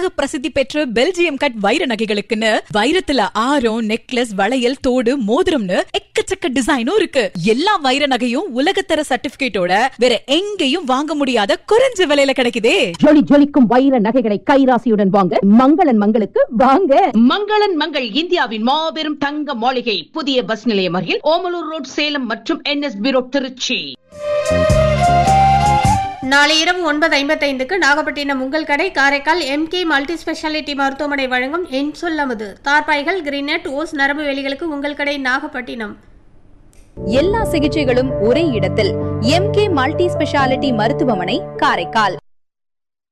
பிரசித்தி பெற்ற Belgium cut வைர நகைகளுக்குன்னு வைரத்துல ஆரம் நெக்லஸ் வளையல் தோடு மோதிரம்னு எக்கச்சக்க டிசைனும் இருக்கு எல்லா வைர நகையும் உலகத்தர சர்டிபிகேட்டோட வேற எங்கேயும் வாங்க முடியாத குறைஞ்ச விலையில கிடைக்குதே ஜொலி ஜொலிக்கும் வைர நகைகளை கைராசியுடன் வாங்க மங்களன் மங்களுக்கு வாங்க மங்களன் மங்கள் இந்தியாவின் மாபெரும் தங்க மாளிகை புதிய பஸ் நிலையம் அருகில் ஓமலூர் ரோட் சேலம் மற்றும் என்எஸ்பி ரோட் திருச்சி நாளை இரவு ஒன்பது ஐம்பத்தைந்துக்கு நாகப்பட்டினம் உங்கள் கடை காரைக்கால் எம்கே மல்டி ஸ்பெஷாலிட்டி மருத்துவமனை வழங்கும் என் சொல்லமுது தார்பாய்கள் கிரீனட் ஓஸ் நரம்பு வேலிகளுக்கு உங்கள் கடை நாகப்பட்டினம் எல்லா சிகிச்சைகளும் ஒரே இடத்தில் எம்கே மல்டி ஸ்பெஷாலிட்டி மருத்துவமனை காரைக்கால்